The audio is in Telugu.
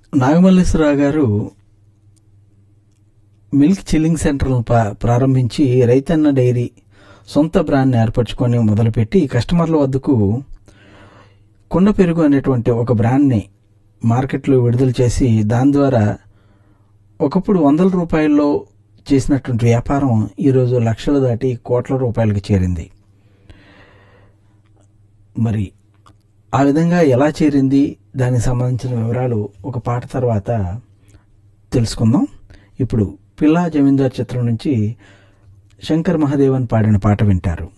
నాగమల్లేశ్వరరావు గారు మిల్క్ చిల్లింగ్ సెంటర్లను పా- ప్రారంభించి రైతన్న డైరీ సొంత బ్రాండ్ని ఏర్పరచుకొని మొదలుపెట్టి కస్టమర్ల వద్దకు కుండ పెరుగు అనేటువంటి ఒక బ్రాండ్ని మార్కెట్లో విడుదల చేసి దాని ద్వారా ఒకప్పుడు వందల రూపాయల్లో చేసినటువంటి వ్యాపారం ఈరోజు లక్షలు దాటి కోట్ల రూపాయలకు చేరింది మరి ఆ విధంగా ఎలా చేరింది దానికి సంబంధించిన వివరాలు ఒక పాట తర్వాత తెలుసుకుందాం ఇప్పుడు పిల్లా జమీందార్ చిత్రం నుంచి శంకర్ మహాదేవన్ పాడిన పాట వింటారు